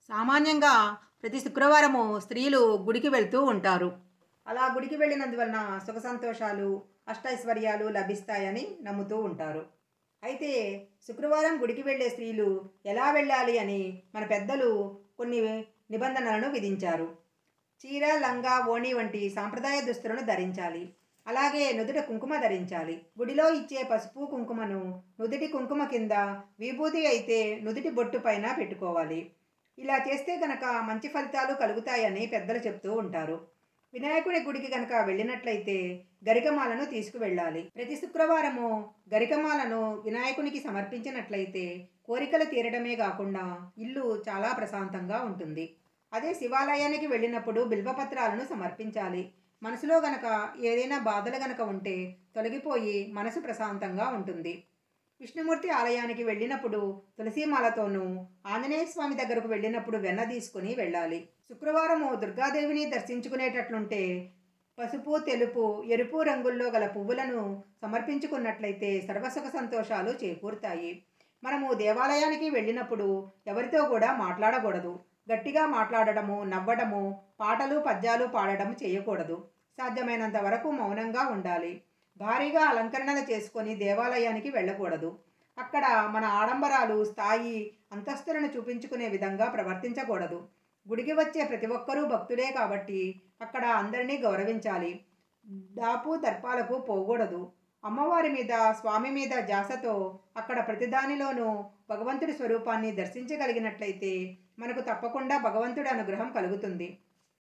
సామాన్యంగా ప్రతి శుక్రవారము స్త్రీలు గుడికి వెళ్తూ ఉంటారు అలా గుడికి వెళ్ళినందువలన సుఖ సంతోషాలు అష్టైశ్వర్యాలు లభిస్తాయని నమ్ముతూ ఉంటారు అయితే శుక్రవారం గుడికి వెళ్ళే స్త్రీలు ఎలా వెళ్ళాలి అని మన పెద్దలు కొన్ని నిబంధనలను విధించారు చీర లంగా ఓణి వంటి సాంప్రదాయ దుస్తులను ధరించాలి అలాగే నుదుట కుంకుమ ధరించాలి గుడిలో ఇచ్చే పసుపు కుంకుమను నుదుటి కుంకుమ కింద విభూతి అయితే నుదుటి బొట్టు పైన పెట్టుకోవాలి ఇలా చేస్తే గనక మంచి ఫలితాలు కలుగుతాయని పెద్దలు చెప్తూ ఉంటారు వినాయకుడి గుడికి గనక వెళ్ళినట్లయితే గరికమాలను తీసుకువెళ్ళాలి ప్రతి శుక్రవారము గరికమాలను వినాయకునికి సమర్పించినట్లయితే కోరికలు తీరడమే కాకుండా ఇల్లు చాలా ప్రశాంతంగా ఉంటుంది అదే శివాలయానికి వెళ్ళినప్పుడు బిల్వపత్రాలను సమర్పించాలి మనసులో గనక ఏదైనా బాధలు గనక ఉంటే తొలగిపోయి మనసు ప్రశాంతంగా ఉంటుంది విష్ణుమూర్తి ఆలయానికి వెళ్ళినప్పుడు తులసీమాలతోనూ ఆంజనేయ స్వామి దగ్గరకు వెళ్ళినప్పుడు వెన్న తీసుకుని వెళ్ళాలి శుక్రవారము దుర్గాదేవిని దర్శించుకునేటట్లుంటే పసుపు తెలుపు ఎరుపు రంగుల్లో గల పువ్వులను సమర్పించుకున్నట్లయితే సర్వసుఖ సంతోషాలు చేకూరుతాయి మనము దేవాలయానికి వెళ్ళినప్పుడు ఎవరితో కూడా మాట్లాడకూడదు గట్టిగా మాట్లాడడము నవ్వడము పాటలు పద్యాలు పాడడం చేయకూడదు సాధ్యమైనంత వరకు మౌనంగా ఉండాలి భారీగా అలంకరణలు చేసుకొని దేవాలయానికి వెళ్ళకూడదు అక్కడ మన ఆడంబరాలు స్థాయి అంతస్తులను చూపించుకునే విధంగా ప్రవర్తించకూడదు గుడికి వచ్చే ప్రతి ఒక్కరూ భక్తులే కాబట్టి అక్కడ అందరినీ గౌరవించాలి దాపు దర్పాలకు పోకూడదు అమ్మవారి మీద స్వామి మీద జాసతో అక్కడ ప్రతిదానిలోనూ భగవంతుడి స్వరూపాన్ని దర్శించగలిగినట్లయితే మనకు తప్పకుండా భగవంతుడి అనుగ్రహం కలుగుతుంది